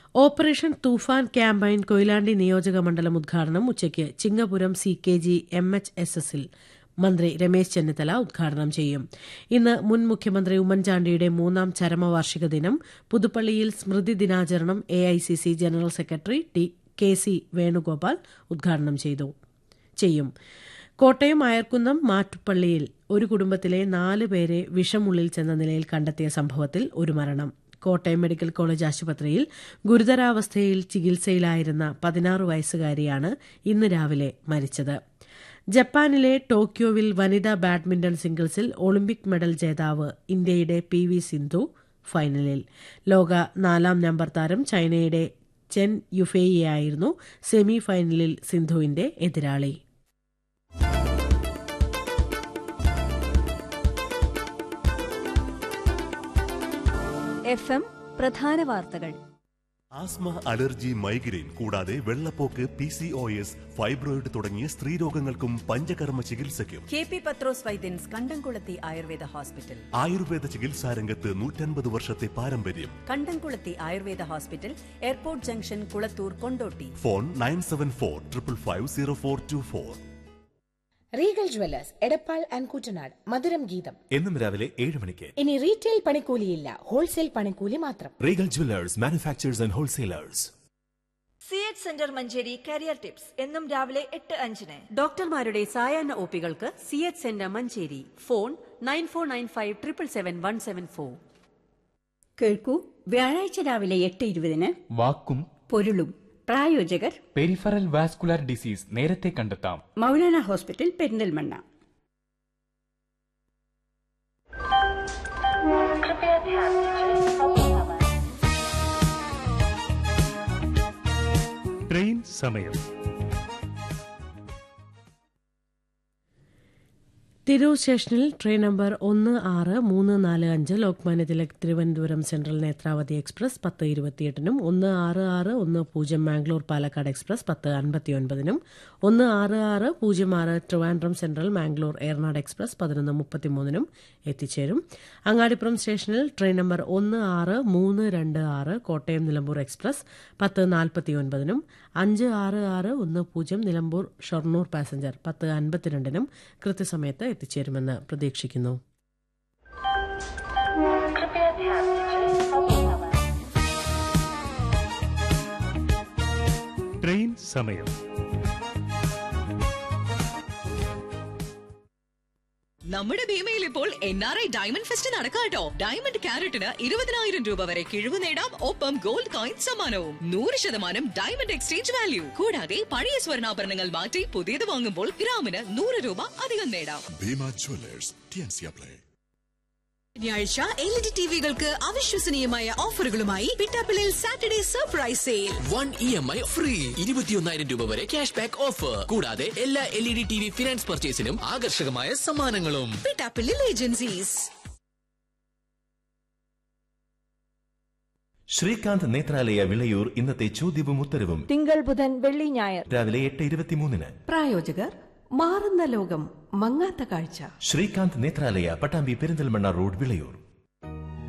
operation തൂഫാൻ campaign Koyilandy നിയോജക മണ്ഡലം ഉദ്ഘാടനം ഉച്ചയ്ക്ക് Chingapuram C K G M H S എസിൽ മന്ത്രി രമേശ് ചെന്നിത്തല ഉദ്ഘാടനം ചെയ്യും ഇന്ന് മുൻ മുഖ്യമന്ത്രി ഉമ്മൻചാണ്ടിയുടെ മൂന്നാം ചരമവാർഷിക ദിനം പുതുപ്പള്ളിയിൽ സ്മൃതി ദിനാചരണം A I C C general secretary T K C Venugopal ഉദ്ഘാടനം ചെയ്തു ചെയ്യും കോട്ടയം അയർക്കുന്നം മാറ്റുപ്പള്ളിയിൽ ഒരു കുടുംബത്തിലെ നാല് പേരെ വിഷമുള്ളിൽ ചെന്ന നിലയിൽ കണ്ടെത്തിയ സംഭവത്തിൽ ഒരു മരണം കോട്ടയം മെഡിക്കൽ കോളേജ് ആശുപത്രിയിൽ ഗുരുതരാവസ്ഥയിൽ ചികിത്സയിലായിരുന്ന പതിനാറ് വയസ്സുകാരിയാണ് ഇന്ന് രാവിലെ മരിച്ചത് ജപ്പാനിലെ ടോക്കിയോവിൽ വനിതാ ബാഡ്മിന്റൺ സിംഗിൾസിൽ ഒളിമ്പിക് മെഡൽ ജേതാവ് ഇന്ത്യയുടെ പി വി സിന്ധു ഫൈനലിൽ ലോക നാലാം നമ്പർ താരം ചൈനയുടെ ചെൻ യുഫേയിയായിരുന്നു സെമി ഫൈനലിൽ സിന്ധുവിന്റെ എതിരാളി എഫ് എം പ്രധാന വാർത്തകൾ ആസ്മ അലർജി മൈഗ്രെയിൻ കൂടാതെ വെള്ളപ്പോക്ക് P C O S fibroid തുടങ്ങിയ സ്ത്രീരോഗങ്ങൾക്കും പഞ്ചകർമ്മ ചികിത്സയ്ക്കും കെ പി പത്രോസ് വൈദ്യൻസ് കണ്ടംകുളത്തി ആയുർവേദ ഹോസ്പിറ്റൽ ആയുർവേദ ചികിത്സാ രംഗത്ത് നൂറ്റൻപത് വർഷത്തെ പാരമ്പര്യം Kandamkulathi Ayurveda hospital airport junction Kulathur Kondotty phone nine seven four triple five zero four two four Regal Jewellers Edappal and Kuttanad Madhuram Geetham എന്നും രാവിലെ ഏഴ് മണിക്ക് ഇനി റീറ്റെയിൽ പണിക്കൂലിയില്ല ഹോൾസെയിൽ പണിക്കൂലി മാത്രം Regal Jewellers manufacturers and wholesalers C H centre Manjeri career tips എന്നും രാവിലെ എട്ട് അഞ്ചിന് ഡോക്ടർമാരുടെ സായാഹ്ന ഒപികൾക്ക് C H centre Manjeri phone nine four nine five triple seven one seven four കേൾക്കൂ വ്യാഴാഴ്ച രാവിലെ എട്ട് ഇരുപതിന് വാക്കും പൊരുളും പ്രായോജകർ പെരിഫറൽ വാസ്കുലാർ ഡിസീസ് നേരത്തെ കണ്ടെത്താം മൗലാന ഹോസ്പിറ്റൽ പെരിന്തൽമണ്ണ ട്രെയിൻ സമയം തിരൂർ സ്റ്റേഷനിൽ ട്രെയിൻ നമ്പർ ഒന്ന് ആറ് മൂന്ന് നാല് അഞ്ച് ലോക്മാന്യ തിലക് തിരുവനന്തപുരം സെൻട്രൽ നേത്രാവതി എക്സ്പ്രസ് പത്ത് ഇരുപത്തിയെട്ടിനും ഒന്ന് ആറ് ആറ് ഒന്ന് പൂജ്യം മാംഗ്ലൂർ പാലക്കാട് എക്സ്പ്രസ് പത്ത് അൻപത്തിയൊൻപതിനും ഒന്ന് ആറ് ആറ് പൂജ്യം ആറ് ട്രിവാൻഡ്രം സെൻട്രൽ മാംഗ്ലൂർ ഏർനാട് എക്സ്പ്രസ് പതിനൊന്ന് മുപ്പത്തിമൂന്നിനും എത്തിച്ചേരും അങ്ങാടിപ്പുറം സ്റ്റേഷനിൽ ട്രെയിൻ നമ്പർ ഒന്ന് ആറ് മൂന്ന് രണ്ട് ആറ് കോട്ടയം നിലമ്പൂർ എക്സ്പ്രസ് പത്ത് നാൽപ്പത്തിയൊൻപതിനും അഞ്ച് ആറ് ആറ് ഒന്ന് പൂജ്യം നിലമ്പൂർ ഷൊർണൂർ പാസഞ്ചർ പത്ത് അൻപത്തിരണ്ടിനും കൃത്യസമയത്ത് എത്തിച്ചേരുമെന്ന് പ്രതീക്ഷിക്കുന്നു ട്രെയിൻ സമയം നമ്മുടെ ഭീമയിൽ ഇപ്പോൾ N R I diamond fest നടക്കാട്ടോ ഡയമണ്ട് ക്യാരറ്റിന് ഇരുപതിനായിരം രൂപ വരെ കിഴിവ് നേടാം ഒപ്പം ഗോൾഡ് കോയിൻ സമ്മാനവും നൂറ് ശതമാനം ഡയമണ്ട് എക്സ്ചേഞ്ച് വാല്യൂ കൂടാതെ പഴയ സ്വർണ്ണാഭരണങ്ങൾ മാറ്റി പുതിയത് വാങ്ങുമ്പോൾ ഗ്രാമിന് നൂറ് രൂപ അധികം നേടാം ഭീമ ജ്വല്ലേഴ്സ് ടിയൻസിയ പ്ലേ ശനിയാഴ്ച എൽ ഇ ഡി ടിവികൾക്ക് അവിശ്വസനീയമായ ഓഫറുകളുമായി പിറ്റാപ്പിളിൽ Saturday surprise sale one E M I free ഇരുപത്തിയൊന്നായിരം രൂപ വരെ ക്യാഷ് ബാക്ക് ഓഫർ കൂടാതെ എല്ലാ L E D T V finance പർച്ചേസിനും ആകർഷകമായ സമ്മാനങ്ങളും പിറ്റാപ്പിളിൽ ഏജൻസീസ് ശ്രീകാന്ത് നേത്രാലയ വിളയൂർ ഇന്നത്തെ ചോദ്യവും ഉത്തരവും തിങ്കൾ ബുധൻ വെള്ളി ഞായർ രാവിലെ എട്ട് ഇരുപത്തിമൂന്നിന് പ്രായോജകർ മാറുന്ന ലോകം മങ്ങാത്ത കാഴ്ച ശ്രീകാന്ത് നേത്രാലയ പട്ടാമ്പി പെരിന്തൽമണ്ണ റോഡ് വിളയൂർ